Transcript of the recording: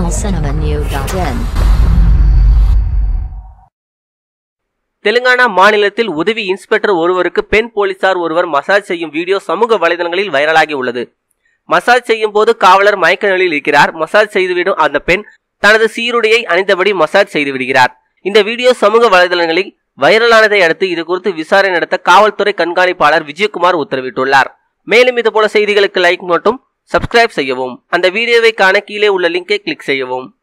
tamilcinemanew.in Telangana மாநிலத்தில் உதவி inspector ஒருவருக்கு பெண் போலீசார் ஒருவர் மசாஜ் செய்யும் வீடியோ சமூக வலைதளங்களில் வைரலாகி உள்ளது மசாஜ் செய்யும் போது காவலர் மயக்க நிலையில் இருக்கிறார் மசாஜ் செய்துவிடும் அந்த பெண் தனது சீருடையை அணிந்தபடி மசாஜ் செய்து விடுகிறார் இந்த வீடியோ சமூக வலைதளங்களில் வைரலானதை அடுத்து இது குறித்து விசாரணை நடத்த காவல்துறை கண்காணிப்பாளர் விஜயகுமார் உத்தரவிட்டுள்ளார் மேலும் இது போல செய்திகளுக்கு லைக் மற்றும் சப்ஸ்கிரைப் செய்யவும் அந்த வீடியோவை காண கீழே உள்ள லிங்கை கிளிக் செய்யவும்